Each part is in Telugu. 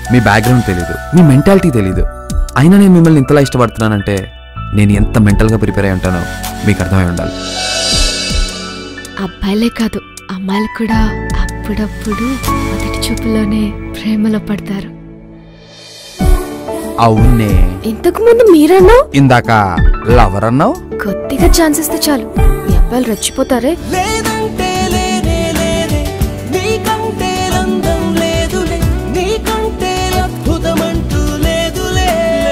మీ బ్యాక్గ్రౌండ్ తెలీదు మీ మెంటాలిటీ తెలీదు అయినా నేను మిమ్మల్ని ఇంతలా ఇష్టపడుతున్నానంటే నేను ఎంత మెంటల్గా ప్రిపేర్ అయి ఉంటానో మీకు అర్థమై ఉండాలి అబ్బాయిలే కాదు అమ్మాయిలు కూడా అప్పుడప్పుడు మొదటి చూపులోనే ప్రేమలో పడతారు అవునే ఇంతకు ముందు మీరన్నా ఇందాక లవర్ అన్నావు కొద్దిగా ఛాన్స్ ఇస్తే చాలు మీ అబ్బాయిలు రెచ్చిపోతారే లేదంటే లేనే లేదే నీకంటే రంగం లేదులే నీకంటే అద్భుతమంటూ లేదులే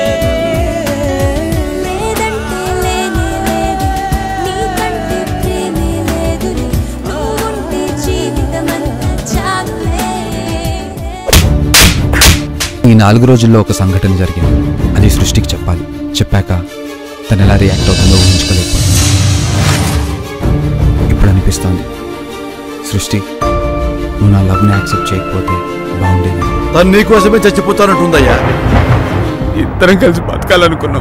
లేదంటే లేనే లేదు నీకంటే ప్రేమే లేదులే నువ్వుంటే జీవితమంతా చాలులే ఈ నాలుగు రోజుల్లో ఒక సంఘటన జరిగింది అది సృష్టికి చెప్పాలి చెప్పాక తను ఎలా రియాక్ట్ అవుతుందో ఊహించుకోలేకపోయింది ఇప్పుడు అనిపిస్తోంది సృష్టి నువ్వు నా లవ్ని యాక్సెప్ట్ చేయకపోతే బాగుండేది తను నీకోసమే చచ్చిపోతానంటుందయ్యా ఇద్దరం కలిసి బతకాలనుకున్నాం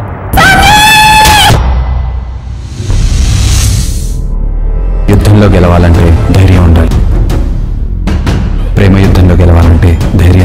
యుద్ధంలో గెలవాలంటే ధైర్యం ఉండాలి ప్రేమ యుద్ధంలో గెలవాలంటే ధైర్యం